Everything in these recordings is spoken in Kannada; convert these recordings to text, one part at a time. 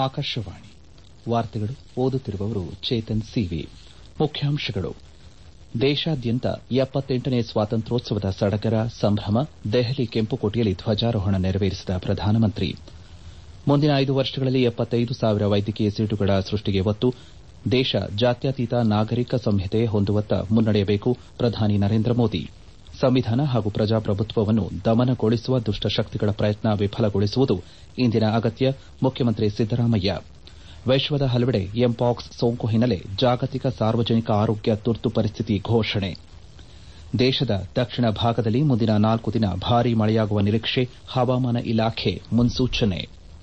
ಆಕಾಶವಾಣಿ ವಾರ್ತೆಗಳು ಓದುತ್ತಿರುವವರು ಚೇತನ್ ಸಿವಿ ಮುಖ್ಯಾಂಶಗಳು ದೇಶಾದ್ಯಂತ ಎಪ್ಪತ್ತೆಂಟನೇ ಸ್ವಾತಂತ್ರ್ಯೋತ್ಸವದ ಸಡಗರ ಸಂಭ್ರಮ ದೆಹಲಿ ಕೆಂಪುಕೋಟೆಯಲ್ಲಿ ಧ್ವಜಾರೋಹಣ ನೆರವೇರಿಸಿದ ಪ್ರಧಾನಮಂತ್ರಿ ಮುಂದಿನ ಐದು ವರ್ಷಗಳಲ್ಲಿ ಎಪ್ಪತ್ತೈದು ಸಾವಿರ ವೈದ್ಯಕೀಯ ಸೀಟುಗಳ ಸೃಷ್ಟಿಗೆ ಒತ್ತು ದೇಶ ಜಾತ್ಯತೀತ ನಾಗರಿಕ ಸಂಹಿತೆ ಹೊಂದುವತ್ತ ಮುನ್ನಡೆಯಬೇಕು ಪ್ರಧಾನಿ ನರೇಂದ್ರ ಮೋದಿ ಸಂವಿಧಾನ ಹಾಗೂ ಪ್ರಜಾಪ್ರಭುತ್ವವನ್ನು ದಮನಗೊಳಿಸುವ ದುಷ್ಟಶಕ್ತಿಗಳ ಪ್ರಯತ್ನ ವಿಫಲಗೊಳಿಸುವುದು ಇಂದಿನ ಅಗತ್ಯ ಮುಖ್ಯಮಂತ್ರಿ ಸಿದ್ದರಾಮಯ್ಯ ವಿಶ್ವದ ಹಲವೆಡೆ ಎಂಪಾಕ್ಸ್ ಸೋಂಕು ಹಿನ್ನೆಲೆ ಜಾಗತಿಕ ಸಾರ್ವಜನಿಕ ಆರೋಗ್ಯ ತುರ್ತು ಪರಿಸ್ಥಿತಿ ಘೋಷಣೆ ದೇಶದ ದಕ್ಷಿಣ ಭಾಗದಲ್ಲಿ ಮುಂದಿನ ನಾಲ್ಕು ದಿನ ಭಾರೀ ಮಳೆಯಾಗುವ ನಿರೀಕ್ಷೆ ಹವಾಮಾನ ಇಲಾಖೆ ಮುನ್ಸೂಚನೆ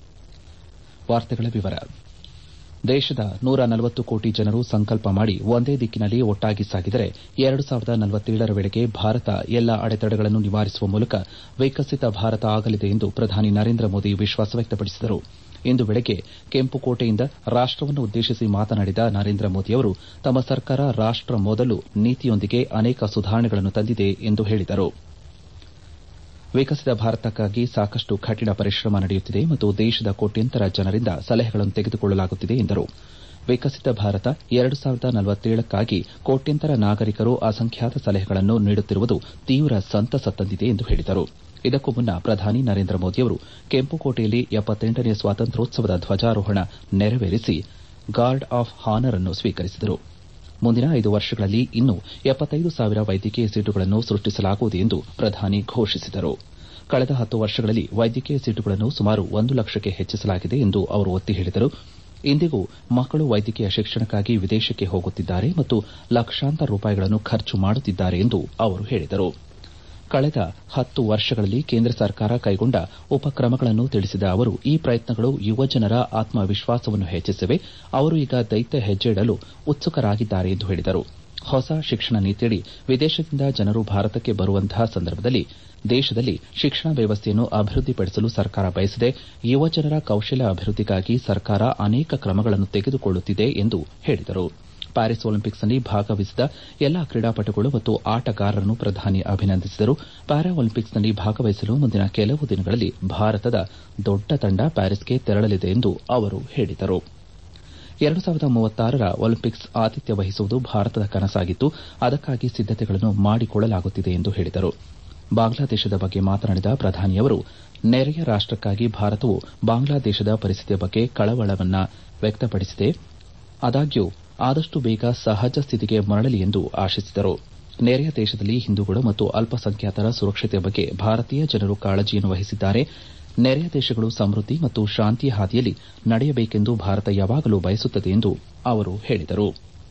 ದೇಶದ ನೂರ ನಲವತ್ತು ಕೋಟಿ ಜನರು ಸಂಕಲ್ಪ ಮಾಡಿ ಒಂದೇ ದಿಕ್ಕಿನಲ್ಲಿ ಒಟ್ಟಾಗಿ ಸಾಗಿದರೆ ಎರಡು ಸಾವಿರದ ನಲವತ್ತೇಳರ ವೇಳೆಗೆ ಭಾರತ ಎಲ್ಲಾ ಅಡೆತಡೆಗಳನ್ನು ನಿವಾರಿಸುವ ಮೂಲಕ ವಿಕಸಿತ ಭಾರತ ಆಗಲಿದೆ ಎಂದು ಪ್ರಧಾನಿ ನರೇಂದ್ರ ಮೋದಿ ವಿಶ್ವಾಸ ವ್ಯಕ್ತಪಡಿಸಿದರು ಇಂದು ಬೆಳಗ್ಗೆ ಕೆಂಪುಕೋಟೆಯಿಂದ ರಾಷ್ಟವನ್ನು ಉದ್ದೇಶಿಸಿ ಮಾತನಾಡಿದ ನರೇಂದ್ರ ಮೋದಿಯವರು ತಮ್ಮ ಸರ್ಕಾರ ರಾಷ್ಟ ಮೊದಲು ನೀತಿಯೊಂದಿಗೆ ಅನೇಕ ಸುಧಾರಣೆಗಳನ್ನು ತಂದಿದೆ ಎಂದು ಹೇಳಿದರು ವಿಕಸಿತ ಭಾರತಕ್ಕಾಗಿ ಸಾಕಷ್ಟು ಕಠಿಣ ಪರಿಶ್ರಮ ನಡೆಯುತ್ತಿದೆ ಮತ್ತು ದೇಶದ ಕೋಟ್ಯಂತರ ಜನರಿಂದ ಸಲಹೆಗಳನ್ನು ತೆಗೆದುಕೊಳ್ಳಲಾಗುತ್ತಿದೆ ಎಂದರು ವಿಕಸಿತ ಭಾರತ ಎರಡು ಸಾವಿರದ ನಲವತ್ತೇಳಕ್ಕಾಗಿ ಕೋಟ್ಯಂತರ ನಾಗರಿಕರು ಅಸಂಖ್ಯಾತ ಸಲಹೆಗಳನ್ನು ನೀಡುತ್ತಿರುವುದು ತೀವ್ರ ಸಂತಸ ತಂದಿದೆ ಎಂದು ಹೇಳಿದರು ಇದಕ್ಕೂ ಮುನ್ನ ಪ್ರಧಾನಿ ನರೇಂದ್ರ ಮೋದಿಯವರು ಕೆಂಪುಕೋಟೆಯಲ್ಲಿ ಎಪ್ಪತ್ತೆಂಟನೇ ಸ್ವಾತಂತ್ರ್ಯೋತ್ಸವದ ಧ್ವಜಾರೋಹಣ ನೆರವೇರಿಸಿ ಗಾರ್ಡ್ ಆಫ್ ಹಾನರ್ ಅನ್ನು ಸ್ವೀಕರಿಸಿದರು ಮುಂದಿನ ಐದು ವರ್ಷಗಳಲ್ಲಿ ಇನ್ನೂ ಎಪ್ಪತ್ತೈದು ಸಾವಿರ ವೈದ್ಯಕೀಯ ಸೀಟುಗಳನ್ನು ಸೃಷ್ಟಿಸಲಾಗುವುದು ಎಂದು ಪ್ರಧಾನಿ ಘೋಷಿಸಿದರು ಕಳೆದ ಹತ್ತು ವರ್ಷಗಳಲ್ಲಿ ವೈದ್ಯಕೀಯ ಸೀಟುಗಳನ್ನು ಸುಮಾರು ಒಂದು ಲಕ್ಷಕ್ಕೆ ಹೆಚ್ಚಿಸಲಾಗಿದೆ ಎಂದು ಅವರು ಒತ್ತಿ ಹೇಳಿದರು ಇಂದಿಗೂ ಮಕ್ಕಳು ವೈದ್ಯಕೀಯ ಶಿಕ್ಷಣಕ್ಕಾಗಿ ವಿದೇಶಕ್ಕೆ ಹೋಗುತ್ತಿದ್ದಾರೆ ಮತ್ತು ಲಕ್ಷಾಂತರ ರೂಪಾಯಿಗಳನ್ನು ಖರ್ಚು ಮಾಡುತ್ತಿದ್ದಾರೆ ಎಂದು ಅವರು ಹೇಳಿದರು ಕಳೆದ ಹತ್ತು ವರ್ಷಗಳಲ್ಲಿ ಕೇಂದ್ರ ಸರ್ಕಾರ ಕೈಗೊಂಡ ಉಪಕ್ರಮಗಳನ್ನು ತಿಳಿಸಿದ ಅವರು ಈ ಪ್ರಯತ್ನಗಳು ಯುವಜನರ ಆತ್ಮವಿಶ್ವಾಸವನ್ನು ಹೆಚ್ಚಿಸಿವೆ ಅವರು ಈಗ ದೈತ್ಯ ಹೆಜ್ಜೆ ಇಡಲು ಉತ್ಸುಕರಾಗಿದ್ದಾರೆ ಎಂದು ಹೇಳಿದರು ಹೊಸ ಶಿಕ್ಷಣ ನೀತಿಯಡಿ ವಿದೇಶದಿಂದ ಜನರು ಭಾರತಕ್ಕೆ ಬರುವಂತಹ ಸಂದರ್ಭದಲ್ಲಿ ದೇಶದಲ್ಲಿ ಶಿಕ್ಷಣ ವ್ಯವಸ್ಥೆಯನ್ನು ಅಭಿವೃದ್ದಿಪಡಿಸಲು ಸರ್ಕಾರ ಬಯಸಿದೆ ಯುವಜನರ ಕೌಶಲ್ಯ ಅಭಿವೃದ್ದಿಗಾಗಿ ಸರ್ಕಾರ ಅನೇಕ ಕ್ರಮಗಳನ್ನು ತೆಗೆದುಕೊಳ್ಳುತ್ತಿದೆ ಎಂದು ಹೇಳಿದರು ಪ್ಯಾರಿಸ್ ಒಲಿಂಪಿಕ್ಸ್ನಲ್ಲಿ ಭಾಗವಹಿಸಿದ ಎಲ್ಲಾ ಕ್ರೀಡಾಪಟುಗಳು ಮತ್ತು ಆಟಗಾರರನ್ನು ಪ್ರಧಾನಿ ಅಭಿನಂದಿಸಿದರು ಪ್ಯಾರಾ ಒಲಿಂಪಿಕ್ಸ್ನಲ್ಲಿ ಭಾಗವಹಿಸಲು ಮುಂದಿನ ಕೆಲವು ದಿನಗಳಲ್ಲಿ ಭಾರತದ ದೊಡ್ಡ ತಂಡ ಪ್ಯಾರಿಸ್ಗೆ ತೆರಳಲಿದೆ ಎಂದು ಅವರು ಹೇಳಿದರು ಎರಡು ಸಾವಿರದ ಮೂವತ್ತಾರರ ಒಲಿಂಪಿಕ್ಸ್ ಆತಿಥ್ಯ ವಹಿಸುವುದು ಭಾರತದ ಕನಸಾಗಿದ್ದು ಅದಕ್ಕಾಗಿ ಸಿದ್ದತೆಗಳನ್ನು ಮಾಡಿಕೊಳ್ಳಲಾಗುತ್ತಿದೆ ಎಂದು ಹೇಳಿದರು ಬಾಂಗ್ಲಾದೇಶದ ಬಗ್ಗೆ ಮಾತನಾಡಿದ ಪ್ರಧಾನಿಯವರು ನೆರೆಯ ರಾಷ್ಟಕ್ಕಾಗಿ ಭಾರತವು ಬಾಂಗ್ಲಾದೇಶದ ಪರಿಸ್ಥಿತಿಯ ಬಗ್ಗೆ ಕಳವಳವನ್ನು ವ್ಯಕ್ತಪಡಿಸಿದೆ ಆದಾಗ್ಯೂ ಆದಷ್ಟು ಬೇಗ ಸಹಜ ಸ್ಥಿತಿಗೆ ಮರಳಲಿ ಎಂದು ಆಶಿಸಿದರು ನೆರೆಯ ದೇಶದಲ್ಲಿ ಹಿಂದೂಗಳು ಮತ್ತು ಅಲ್ಪಸಂಖ್ಯಾತರ ಸುರಕ್ಷತೆಯ ಬಗ್ಗೆ ಭಾರತೀಯ ಜನರು ಕಾಳಜಿಯನ್ನು ವಹಿಸಿದ್ದಾರೆ ನೆರೆಯ ದೇಶಗಳು ಸಮೃದ್ದಿ ಮತ್ತು ಶಾಂತಿಯ ಹಾದಿಯಲ್ಲಿ ನಡೆಯಬೇಕೆಂದು ಭಾರತ ಯಾವಾಗಲೂ ಬಯಸುತ್ತದೆ ಎಂದು ಅವರು ಹೇಳಿದರು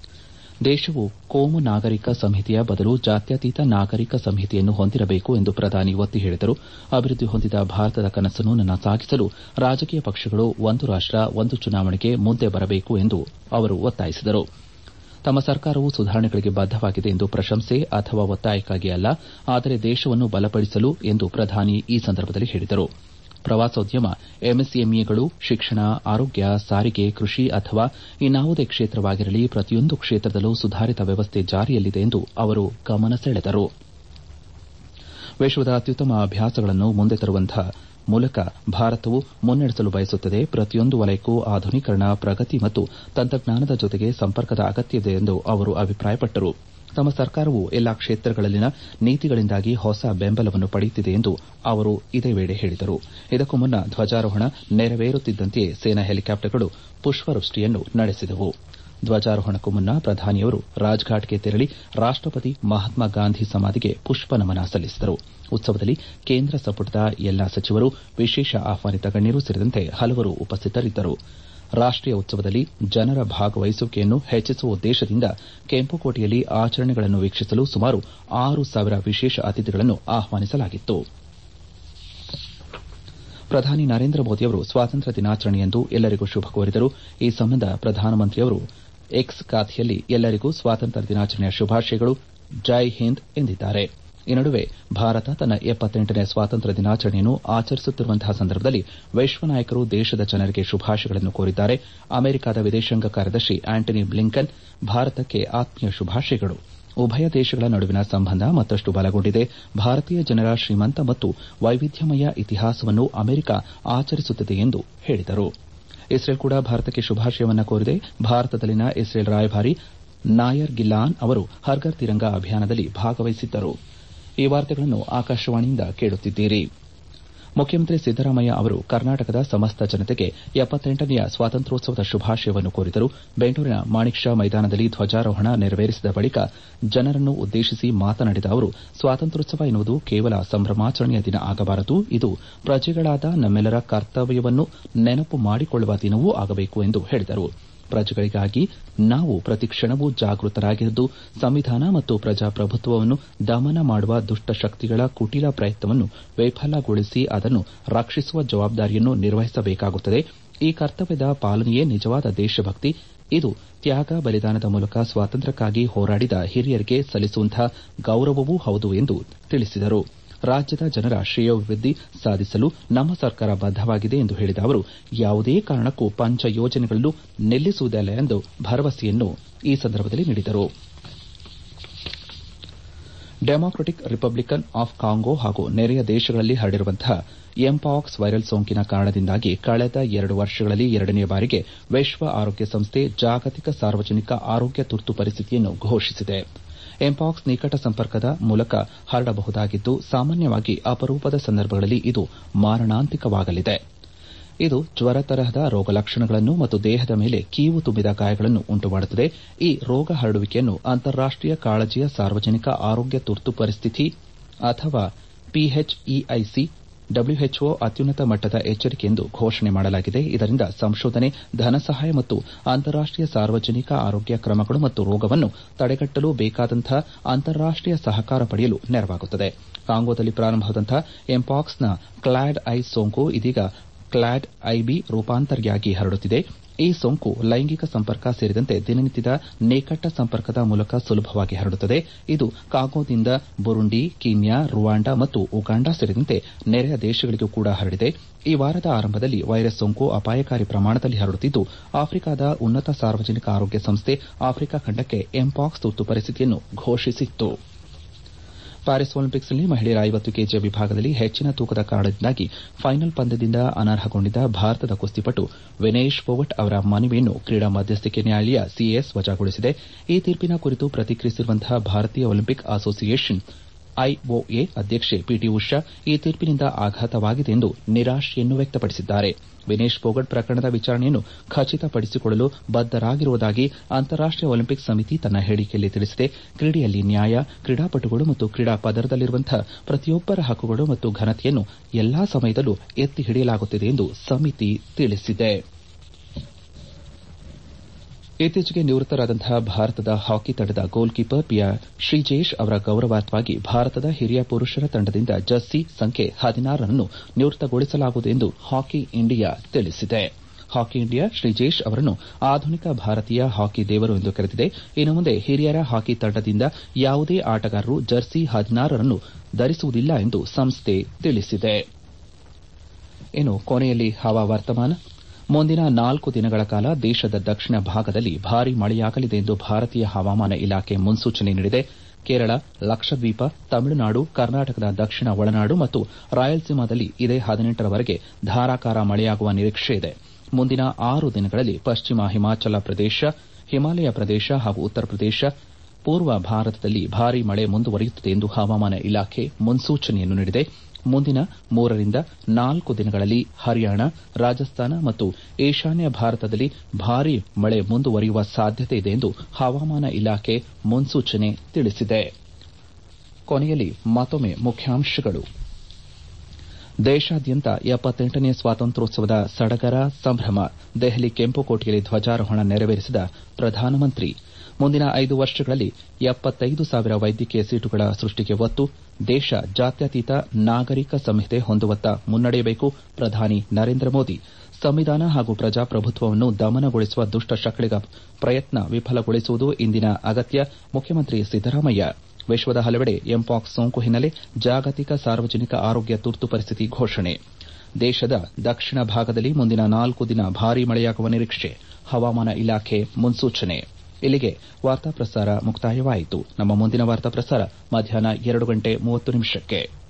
ದೇಶವು ಕೋಮು ನಾಗರಿಕ ಸಂಹಿತೆಯ ಬದಲು ಜಾತ್ಯತೀತ ನಾಗರಿಕ ಸಂಹಿತೆಯನ್ನು ಹೊಂದಿರಬೇಕು ಎಂದು ಪ್ರಧಾನಿ ಒತ್ತಿ ಹೇಳಿದರು ಅಭಿವೃದ್ದಿ ಹೊಂದಿದ ಭಾರತದ ಕನಸನ್ನು ನನಸಾಗಿಸಲು ರಾಜಕೀಯ ಪಕ್ಷಗಳು ಒಂದು ರಾಷ್ಟ ಒಂದು ಚುನಾವಣೆಗೆ ಮುಂದೆ ಬರಬೇಕು ಎಂದು ಅವರು ಒತ್ತಾಯಿಸಿದರು ತಮ್ಮ ಸರ್ಕಾರವು ಸುಧಾರಣೆಗಳಿಗೆ ಬದ್ದವಾಗಿದೆ ಎಂದು ಪ್ರಶಂಸೆ ಅಥವಾ ಒತ್ತಾಯಕ್ಕಾಗಿ ಅಲ್ಲ ಆದರೆ ದೇಶವನ್ನು ಬಲಪಡಿಸಲು ಎಂದು ಪ್ರಧಾನಿ ಈ ಸಂದರ್ಭದಲ್ಲಿ ಹೇಳಿದರು ಪ್ರವಾಸೋದ್ಯಮ ಎಂಎಸ್ಎಂಇಗಳು ಶಿಕ್ಷಣ ಆರೋಗ್ಯ ಸಾರಿಗೆ ಕೃಷಿ ಅಥವಾ ಇನ್ನಾವುದೇ ಕ್ಷೇತ್ರವಾಗಿರಲಿ ಪ್ರತಿಯೊಂದು ಕ್ಷೇತ್ರದಲ್ಲೂ ಸುಧಾರಿತ ವ್ಯವಸ್ಥೆ ಜಾರಿಯಲ್ಲಿದೆ ಎಂದು ಅವರು ಗಮನ ಸೆಳೆದರು ವಿಶ್ವದ ಅತ್ಯುತ್ತಮ ಅಭ್ಯಾಸಗಳನ್ನು ಮುಂದೆ ತರುವಂತಹ ಮೂಲಕ ಭಾರತವು ಮುನ್ನಡೆಸಲು ಬಯಸುತ್ತದೆ ಪ್ರತಿಯೊಂದು ವಲಯಕ್ಕೂ ಆಧುನೀಕರಣ ಪ್ರಗತಿ ಮತ್ತು ತಂತ್ರಜ್ಞಾನದ ಜೊತೆಗೆ ಸಂಪರ್ಕದ ಅಗತ್ಯವಿದೆ ಎಂದು ಅವರು ಅಭಿಪ್ರಾಯಪಟ್ಟರು ತಮ್ಮ ಸರ್ಕಾರವು ಎಲ್ಲಾ ಕ್ಷೇತ್ರಗಳಲ್ಲಿನ ನೀತಿಗಳಿಂದಾಗಿ ಹೊಸ ಬೆಂಬಲವನ್ನು ಪಡೆಯುತ್ತಿದೆ ಎಂದು ಅವರು ಇದೇ ವೇಳೆ ಹೇಳಿದರು ಇದಕ್ಕೂ ಮುನ್ನ ಧ್ವಜಾರೋಹಣ ನೆರವೇರುತ್ತಿದ್ದಂತೆಯೇ ಸೇನಾ ಹೆಲಿಕಾಪ್ಟರ್ಗಳು ಪುಷ್ಪವೃಷ್ಟಿಯನ್ನು ನಡೆಸಿದವು ಧ್ವಜಾರೋಹಣಕ್ಕೂ ಮುನ್ನ ಪ್ರಧಾನಿಯವರು ರಾಜ್ಘಾಟ್ಗೆ ತೆರಳಿ ರಾಷ್ಟಪತಿ ಮಹಾತ್ಮ ಗಾಂಧಿ ಸಮಾಧಿಗೆ ಪುಷ್ಪ ನಮನ ಸಲ್ಲಿಸಿದರು ಉತ್ಸವದಲ್ಲಿ ಕೇಂದ್ರ ಸಂಪುಟದ ಎಲ್ಲಾ ಸಚಿವರು ವಿಶೇಷ ಆಹ್ವಾನಿತ ಗಣ್ಯರು ಸೇರಿದಂತೆ ಹಲವರು ಉಪಸ್ಥಿತರಿದ್ದರು ರಾಷ್ಟೀಯ ಉತ್ಸವದಲ್ಲಿ ಜನರ ಭಾಗವಹಿಸುವಿಕೆಯನ್ನು ಹೆಚ್ಚಿಸುವ ಉದ್ದೇಶದಿಂದ ಕೆಂಪುಕೋಟೆಯಲ್ಲಿ ಆಚರಣೆಗಳನ್ನು ವೀಕ್ಷಿಸಲು ಸುಮಾರು ಆರು ಸಾವಿರ ವಿಶೇಷ ಅತಿಥಿಗಳನ್ನು ಆಹ್ವಾನಿಸಲಾಗಿತ್ತು ಪ್ರಧಾನಿ ನರೇಂದ್ರ ಮೋದಿಯವರು ಸ್ವಾತಂತ್ರ್ಯ ದಿನಾಚರಣೆಯಂದು ಎಲ್ಲರಿಗೂ ಶುಭ ಕೋರಿದರು ಈ ಸಂಬಂಧ ಪ್ರಧಾನಮಂತ್ರಿಯವರು ಎಕ್ಸ್ ಖಾತೆಯಲ್ಲಿ ಎಲ್ಲರಿಗೂ ಸ್ವಾತಂತ್ರ್ಯ ದಿನಾಚರಣೆಯ ಶುಭಾಶಯಗಳು ಜೈ ಹಿಂದ್ ಎಂದಿದ್ದಾರೆ ಈ ನಡುವೆ ಭಾರತ ತನ್ನ ಎಪ್ಪತ್ತೆಂಟನೇ ಸ್ವಾತಂತ್ರ್ಯ ದಿನಾಚರಣೆಯನ್ನು ಆಚರಿಸುತ್ತಿರುವಂತಹ ಸಂದರ್ಭದಲ್ಲಿ ವಿಶ್ವ ನಾಯಕರು ದೇಶದ ಜನರಿಗೆ ಶುಭಾಶಯಗಳನ್ನು ಕೋರಿದ್ದಾರೆ ಅಮೆರಿಕದ ವಿದೇಶಾಂಗ ಕಾರ್ಯದರ್ಶಿ ಆಂಟನಿ ಬ್ಲಿಂಕನ್ ಭಾರತಕ್ಕೆ ಆತ್ಮೀಯ ಶುಭಾಶಯಗಳು ಉಭಯ ದೇಶಗಳ ನಡುವಿನ ಸಂಬಂಧ ಮತ್ತಷ್ಟು ಬಲಗೊಂಡಿದೆ ಭಾರತೀಯ ಜನರ ಶ್ರೀಮಂತ ಮತ್ತು ವೈವಿಧ್ಯಮಯ ಇತಿಹಾಸವನ್ನು ಅಮೆರಿಕ ಆಚರಿಸುತ್ತಿದೆ ಎಂದು ಹೇಳಿದರು ಇಸ್ರೇಲ್ ಕೂಡ ಭಾರತಕ್ಕೆ ಶುಭಾಶಯವನ್ನ ಕೋರಿದೆ ಭಾರತದಲ್ಲಿನ ಇಸ್ರೇಲ್ ರಾಯಭಾರಿ ನಾಯರ್ ಗಿಲ್ಲಾನ್ ಅವರು ಹರ್ಘರ್ ತಿರಂಗ ಅಭಿಯಾನದಲ್ಲಿ ಭಾಗವಹಿಸಿದ್ದರು ಈ ವಾರ್ತೆಗಳನ್ನು ಆಕಾಶವಾಣಿಯಿಂದ ಕೇಳುತ್ತಿದ್ದೀರಿ ಮುಖ್ಯಮಂತ್ರಿ ಸಿದ್ದರಾಮಯ್ಯ ಅವರು ಕರ್ನಾಟಕದ ಸಮಸ್ತ ಜನತೆಗೆ ಎಪ್ಪತ್ತೆಂಟನೆಯ ಸ್ವಾತಂತ್ರ್ಯೋತ್ಸವದ ಶುಭಾಶಯವನ್ನು ಕೋರಿದರು ಬೆಂಗಳೂರಿನ ಮಾಣಿಕ್ ಷಾ ಮೈದಾನದಲ್ಲಿ ಧ್ವಜಾರೋಹಣ ನೆರವೇರಿಸಿದ ಬಳಿಕ ಜನರನ್ನು ಉದ್ದೇಶಿಸಿ ಮಾತನಾಡಿದ ಅವರು ಸ್ವಾತಂತ್ರ್ಯೋತ್ಸವ ಎನ್ನುವುದು ಕೇವಲ ಸಂಭ್ರಮಾಚರಣೆಯ ದಿನ ಆಗಬಾರದು ಇದು ಪ್ರಜೆಗಳಾದ ನಮ್ಮೆಲ್ಲರ ಕರ್ತವ್ಯವನ್ನು ನೆನಪು ಮಾಡಿಕೊಳ್ಳುವ ದಿನವೂ ಆಗಬೇಕು ಎಂದು ಹೇಳಿದರು ಪ್ರಜೆಗಳಿಗಾಗಿ ನಾವು ಪ್ರತಿ ಕ್ಷಣವೂ ಜಾಗೃತರಾಗಿದ್ದು ಸಂವಿಧಾನ ಮತ್ತು ಪ್ರಜಾಪ್ರಭುತ್ವವನ್ನು ದಮನ ಮಾಡುವ ದುಷ್ಟ ಶಕ್ತಿಗಳ ಕುಟಿಲ ಪ್ರಯತ್ನವನ್ನು ವಿಫಲಗೊಳಿಸಿ ಅದನ್ನು ರಕ್ಷಿಸುವ ಜವಾಬ್ದಾರಿಯನ್ನು ನಿರ್ವಹಿಸಬೇಕಾಗುತ್ತದೆ ಈ ಕರ್ತವ್ಯದ ಪಾಲನೆಯೇ ನಿಜವಾದ ದೇಶಭಕ್ತಿ ಇದು ತ್ಯಾಗ ಬಲಿದಾನದ ಮೂಲಕ ಸ್ವಾತಂತ್ರ್ಯಕ್ಕಾಗಿ ಹೋರಾಡಿದ ಹಿರಿಯರಿಗೆ ಸಲ್ಲಿಸುವಂತಹ ಗೌರವವೂ ಹೌದು ಎಂದು ತಿಳಿಸಿದರು ರಾಜ್ಯದ ಜನರ ಶ್ರೇಯೋಭಿವೃದ್ಧಿ ಸಾಧಿಸಲು ನಮ್ಮ ಸರ್ಕಾರ ಬದ್ದವಾಗಿದೆ ಎಂದು ಹೇಳಿದ ಅವರು ಯಾವುದೇ ಕಾರಣಕ್ಕೂ ಪಂಚ ಯೋಜನೆಗಳನ್ನು ನಿಲ್ಲಿಸುವುದಿಲ್ಲ ಎಂದು ಭರವಸೆಯನ್ನು ಈ ಸಂದರ್ಭದಲ್ಲಿ ನೀಡಿದರು ಡೆಮಾಕ್ರಟಿಕ್ ರಿಪಬ್ಲಿಕನ್ ಆಫ್ ಕಾಂಗೋ ಹಾಗೂ ನೆರೆಯ ದೇಶಗಳಲ್ಲಿ ಹರಡಿರುವಂತಹ ಎಂಪಾಕ್ಸ್ ವೈರಲ್ ಸೋಂಕಿನ ಕಾರಣದಿಂದಾಗಿ ಕಳೆದ ಎರಡು ವರ್ಷಗಳಲ್ಲಿ ಎರಡನೇ ಬಾರಿಗೆ ವಿಶ್ವ ಆರೋಗ್ಯ ಸಂಸ್ಥೆ ಜಾಗತಿಕ ಸಾರ್ವಜನಿಕ ಆರೋಗ್ಯ ತುರ್ತು ಪರಿಸ್ಥಿತಿಯನ್ನು ಘೋಷಿಸಿದೆ ಎಂಪಾಕ್ಸ್ ನಿಕಟ ಸಂಪರ್ಕದ ಮೂಲಕ ಹರಡಬಹುದಾಗಿದ್ದು ಸಾಮಾನ್ಯವಾಗಿ ಅಪರೂಪದ ಸಂದರ್ಭಗಳಲ್ಲಿ ಇದು ಮಾರಣಾಂತಿಕವಾಗಲಿದೆ ಇದು ಜ್ವರ ತರಹದ ರೋಗ ಲಕ್ಷಣಗಳನ್ನು ಮತ್ತು ದೇಹದ ಮೇಲೆ ಕೀವು ತುಂಬಿದ ಗಾಯಗಳನ್ನು ಉಂಟುಮಾಡುತ್ತದೆ ಈ ರೋಗ ಹರಡುವಿಕೆಯನ್ನು ಅಂತಾರಾಷ್ಟೀಯ ಕಾಳಜಿಯ ಸಾರ್ವಜನಿಕ ಆರೋಗ್ಯ ತುರ್ತು ಪರಿಸ್ಥಿತಿ ಅಥವಾ ಪಿಎಚ್ಇಐಸಿ ಡಬ್ಲ್ಯೂಎಚ್ಒ ಅತ್ಯುನ್ನತ ಮಟ್ಟದ ಎಚ್ಚರಿಕೆ ಎಂದು ಘೋಷಣೆ ಮಾಡಲಾಗಿದೆ ಇದರಿಂದ ಸಂಶೋಧನೆ ಧನಸಹಾಯ ಮತ್ತು ಅಂತಾರಾಷ್ಟೀಯ ಸಾರ್ವಜನಿಕ ಆರೋಗ್ಯ ಕ್ರಮಗಳು ಮತ್ತು ರೋಗವನ್ನು ತಡೆಗಟ್ಟಲು ಬೇಕಾದಂತಹ ಅಂತಾರಾಷ್ಟೀಯ ಸಹಕಾರ ಪಡೆಯಲು ನೆರವಾಗುತ್ತದೆ ಕಾಂಗೋದಲ್ಲಿ ಪ್ರಾರಂಭವಾದಂತಹ ಎಂಪಾಕ್ಸ್ನ ಕ್ಲಾಡ್ ಐ ಸೋಂಕು ಇದೀಗ ಕ್ಲಾಡ್ ಐಬಿ ರೂಪಾಂತರಿಯಾಗಿ ಹರಡುತ್ತಿದೆ ಈ ಸೋಂಕು ಲೈಂಗಿಕ ಸಂಪರ್ಕ ಸೇರಿದಂತೆ ದಿನನಿತ್ಯದ ನಿಕಟ ಸಂಪರ್ಕದ ಮೂಲಕ ಸುಲಭವಾಗಿ ಹರಡುತ್ತದೆ ಇದು ಕಾಂಗೋದಿಂದ ಬುರುಂಡಿ ಕೀನ್ಯಾ ರುವಾಂಡ ಮತ್ತು ಉಗಾಂಡ ಸೇರಿದಂತೆ ನೆರೆಯ ದೇಶಗಳಿಗೂ ಕೂಡ ಹರಡಿದೆ ಈ ವಾರದ ಆರಂಭದಲ್ಲಿ ವೈರಸ್ ಸೋಂಕು ಅಪಾಯಕಾರಿ ಪ್ರಮಾಣದಲ್ಲಿ ಹರಡುತ್ತಿದ್ದು ಆಫ್ರಿಕಾದ ಉನ್ನತ ಸಾರ್ವಜನಿಕ ಆರೋಗ್ಯ ಸಂಸ್ಥೆ ಆಫ್ರಿಕಾ ಖಂಡಕ್ಕೆ ಎಂಪಾಕ್ಸ್ ತುರ್ತು ಪರಿಸ್ಥಿತಿಯನ್ನು ಘೋಷಿಸಿತ್ತು ಪ್ಯಾರಿಸ್ ಒಲಿಂಪಿಕ್ಸ್ನಲ್ಲಿ ಮಹಿಳೆಯರ ಐವತ್ತು ಕೆಜಿಯ ವಿಭಾಗದಲ್ಲಿ ಹೆಚ್ಚಿನ ತೂಕದ ಕಾರಣದಿಂದಾಗಿ ಫೈನಲ್ ಪಂದ್ಯದಿಂದ ಅನರ್ಹಗೊಂಡಿದ್ದ ಭಾರತದ ಕುಸ್ತಿಪಟು ವಿನೇಶ್ ಫೋಗಟ್ ಅವರ ಮನವಿಯನ್ನು ಕ್ರೀಡಾ ಮಧ್ಯಸ್ಥಿಕೆ ನ್ಯಾಯಾಲಯ ಸಿಎಎಸ್ ವಜಾಗೊಳಿಸಿದೆ ಈ ತೀರ್ಪಿನ ಕುರಿತು ಪ್ರತಿಕ್ರಿಯಿಸಿರುವಂತಹ ಭಾರತೀಯ ಒಲಿಂಪಿಕ್ ಅಸೋಸಿಯೇಷನ್ ಐಒಎ ಅಧ್ಯಕ್ಷೆ ಪಿಟಿ ಉಷಾ ಈ ತೀರ್ಪಿನಿಂದ ಆಘಾತವಾಗಿದೆ ಎಂದು ನಿರಾಶೆಯನ್ನು ವ್ಯಕ್ತಪಡಿಸಿದ್ದಾರೆ ವಿನೇಶ್ ಫೋಗಟ್ ಪ್ರಕರಣದ ವಿಚಾರಣೆಯನ್ನು ಖಚಿತಪಡಿಸಿಕೊಳ್ಳಲು ಬದ್ದರಾಗಿರುವುದಾಗಿ ಅಂತಾರಾಷ್ಟೀಯ ಒಲಿಂಪಿಕ್ ಸಮಿತಿ ತನ್ನ ಹೇಳಿಕೆಯಲ್ಲಿ ತಿಳಿಸಿದೆ ಕ್ರೀಡೆಯಲ್ಲಿ ನ್ಯಾಯ ಕ್ರೀಡಾಪಟುಗಳು ಮತ್ತು ಕ್ರೀಡಾ ಪದರದಲ್ಲಿರುವಂತಹ ಪ್ರತಿಯೊಬ್ಬರ ಹಕ್ಕುಗಳು ಮತ್ತು ಘನತೆಯನ್ನು ಎಲ್ಲಾ ಸಮಯದಲ್ಲೂ ಎತ್ತಿ ಹಿಡಿಯಲಾಗುತ್ತಿದೆ ಎಂದು ಸಮಿತಿ ತಿಳಿಸಿದೆ ಇತ್ತೀಚೆಗೆ ನಿವೃತ್ತರಾದಂತಹ ಭಾರತದ ಹಾಕಿ ತಂಡದ ಗೋಲ್ ಕೀಪರ್ ಪಿಯಾ ಶ್ರೀಜೇಶ್ ಅವರ ಗೌರವಾರ್ಥವಾಗಿ ಭಾರತದ ಹಿರಿಯ ಪುರುಷರ ತಂಡದಿಂದ ಜರ್ಸಿ ಸಂಖ್ಯೆ ಹದಿನಾರನ್ನು ನಿವೃತ್ತಗೊಳಿಸಲಾಗುವುದು ಎಂದು ಹಾಕಿ ಇಂಡಿಯಾ ತಿಳಿಸಿದೆ ಹಾಕಿ ಇಂಡಿಯಾ ಶ್ರೀಜೇಶ್ ಅವರನ್ನು ಆಧುನಿಕ ಭಾರತೀಯ ಹಾಕಿ ದೇವರು ಎಂದು ಕರೆದಿದೆ ಇನ್ನು ಮುಂದೆ ಹಿರಿಯರ ಹಾಕಿ ತಂಡದಿಂದ ಯಾವುದೇ ಆಟಗಾರರು ಜರ್ಸಿ ಹದಿನಾರನ್ನು ಧರಿಸುವುದಿಲ್ಲ ಎಂದು ಸಂಸ್ಥೆ ತಿಳಿಸಿದೆ ಇನ್ನು ಕೊನೆಯಲ್ಲಿ ಹವಾವರ್ತಮಾನ ಮುಂದಿನ ನಾಲ್ಕು ದಿನಗಳ ಕಾಲ ದೇಶದ ದಕ್ಷಿಣ ಭಾಗದಲ್ಲಿ ಭಾರೀ ಮಳೆಯಾಗಲಿದೆ ಎಂದು ಭಾರತೀಯ ಹವಾಮಾನ ಇಲಾಖೆ ಮುನ್ಸೂಚನೆ ನೀಡಿದೆ ಕೇರಳ ಲಕ್ಷದ್ವೀಪ ತಮಿಳುನಾಡು ಕರ್ನಾಟಕದ ದಕ್ಷಿಣ ಒಳನಾಡು ಮತ್ತು ರಾಯಲಸೀಮಾದಲ್ಲಿ ಇದೇ ಹದಿನೆಂಟರವರೆಗೆ ಧಾರಾಕಾರ ಮಳೆಯಾಗುವ ನಿರೀಕ್ಷೆ ಇದೆ ಮುಂದಿನ ಆರು ದಿನಗಳಲ್ಲಿ ಪಶ್ಚಿಮ ಹಿಮಾಚಲ ಪ್ರದೇಶ ಹಿಮಾಲಯ ಪ್ರದೇಶ ಹಾಗೂ ಉತ್ತರ ಪ್ರದೇಶ ಪೂರ್ವ ಭಾರತದಲ್ಲಿ ಭಾರೀ ಮಳೆ ಮುಂದುವರಿಯುತ್ತದೆ ಎಂದು ಹವಾಮಾನ ಇಲಾಖೆ ಮುನ್ಸೂಚನೆಯನ್ನು ನೀಡಿದೆ ಮುಂದಿನ ಮೂರರಿಂದ ನಾಲ್ಕು ದಿನಗಳಲ್ಲಿ ಹರಿಯಾಣ ರಾಜಸ್ಥಾನ ಮತ್ತು ಈಶಾನ್ಯ ಭಾರತದಲ್ಲಿ ಭಾರೀ ಮಳೆ ಮುಂದುವರಿಯುವ ಸಾಧ್ಯತೆ ಇದೆ ಎಂದು ಹವಾಮಾನ ಇಲಾಖೆ ಮುನ್ಸೂಚನೆ ತಿಳಿಸಿದೆ ಕೊನೆಯಲ್ಲಿ ಮತ್ತೊಮ್ಮೆ ಮುಖ್ಯಾಂಶಗಳು ದೇಶಾದ್ಯಂತ ಎಪ್ಪತ್ತೆಂಟನೇ ಸ್ವಾತಂತ್ರ್ಯೋತ್ಸವದ ಸಡಗರ ಸಂಭ್ರಮ ದೆಹಲಿ ಕೆಂಪುಕೋಟೆಯಲ್ಲಿ ಧ್ವಜಾರೋಹಣ ನೆರವೇರಿಸಿದ ಪ್ರಧಾನಮಂತ್ರಿ ಮುಂದಿನ ಐದು ವರ್ಷಗಳಲ್ಲಿ ಎಪ್ಪತ್ತೈದು ಸಾವಿರ ವೈದ್ಯಕೀಯ ಸೀಟುಗಳ ಸೃಷ್ಟಿಗೆ ಒತ್ತು ದೇಶ ಜಾತ್ಯತೀತ ನಾಗರಿಕ ಸಂಹಿತೆ ಹೊಂದುವತ್ತ ಮುನ್ನಡೆಯಬೇಕು ಪ್ರಧಾನಿ ನರೇಂದ್ರ ಮೋದಿ ಸಂವಿಧಾನ ಹಾಗೂ ಪ್ರಜಾಪ್ರಭುತ್ವವನ್ನು ದಮನಗೊಳಿಸುವ ದುಷ್ಟ ಶಕ್ತಿಗಳ ಪ್ರಯತ್ನ ವಿಫಲಗೊಳಿಸುವುದು ಇಂದಿನ ಅಗತ್ಯ ಮುಖ್ಯಮಂತ್ರಿ ಸಿದ್ದರಾಮಯ್ಯ ವಿಶ್ವದ ಹಲವೆಡೆ ಎಂಪಾಕ್ಸ್ ಸೋಂಕು ಹಿನ್ನೆಲೆ ಜಾಗತಿಕ ಸಾರ್ವಜನಿಕ ಆರೋಗ್ಯ ತುರ್ತು ಪರಿಸ್ಥಿತಿ ಘೋಷಣೆ ದೇಶದ ದಕ್ಷಿಣ ಭಾಗದಲ್ಲಿ ಮುಂದಿನ ನಾಲ್ಕು ದಿನ ಭಾರೀ ಮಳೆಯಾಗುವ ನಿರೀಕ್ಷೆ ಹವಾಮಾನ ಇಲಾಖೆ ಮುನ್ಸೂಚನೆ ಇಲ್ಲಿಗೆ ವಾರ್ತಾ ಪ್ರಸಾರ ಮುಕ್ತಾಯವಾಯಿತು ನಮ್ಮ ಮುಂದಿನ ವಾರ್ತಾ ಪ್ರಸಾರ ಮಧ್ಯಾಹ್ನ ಎರಡು ಗಂಟೆ ಮೂವತ್ತು ನಿಮಿಷಕ್ಕೆ